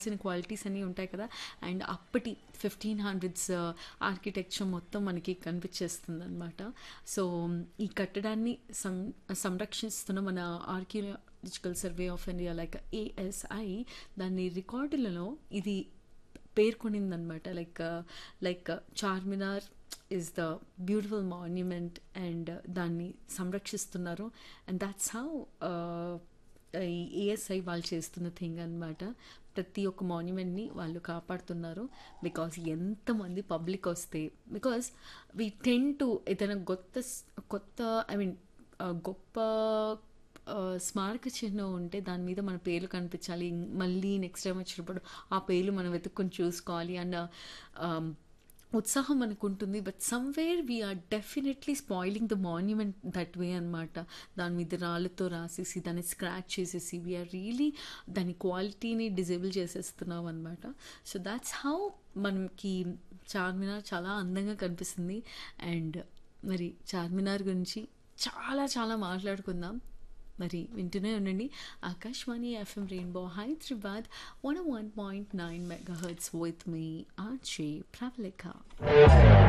కావాల్సిన క్వాలిటీస్ అన్నీ ఉంటాయి కదా అండ్ అప్పటి ఫిఫ్టీన్ హండ్రెడ్స్ ఆర్కిటెక్చర్ మొత్తం మనకి కనిపించేస్తుంది అనమాట సో ఈ కట్టడాన్ని సం సంరక్షిస్తున్న మన archaeological survey of India like ASI దాని రికార్డులలో ఇది పేర్కొనిందనమాట like like Charminar is the beautiful monument and దాన్ని సంరక్షిస్తున్నారు అండ్ దాట్స్ హౌ ఈ ఏఎస్ఐ వాళ్ళు చేస్తున్న థింగ్ అనమాట ప్రతి ఒక్క మాన్యుమెంట్ని వాళ్ళు కాపాడుతున్నారు బికాస్ ఎంతమంది పబ్లిక్ వస్తే బికాస్ వీ టెన్ టు ఏదైనా కొత్త కొత్త ఐ మీన్ గొప్ప స్మారక చిహ్నం ఉంటే దాని మీద మన పేర్లు కనిపించాలి మళ్ళీ నెక్స్ట్ టైం వచ్చినప్పుడు ఆ పేర్లు మనం వెతుక్కొని చూసుకోవాలి అండ్ ఉత్సాహం మనకు ఉంటుంది but somewhere we are definitely spoiling the monument that way అనమాట దాని మీద రాళ్ళతో రాసేసి దాన్ని స్క్రాచ్ చేసేసి వీఆర్ రియలీ దాని క్వాలిటీని డిజేబుల్ చేసేస్తున్నాం అనమాట సో దాట్స్ హౌ మనకి చార్మినార్ చాలా అందంగా కనిపిస్తుంది అండ్ మరి చార్మినార్ గురించి చాలా చాలా మాట్లాడుకుందాం మరి వింటూనే ఉండండి Akashvani FM rainbow Hyderabad one one point nine mega hertz with me RJ Pravalika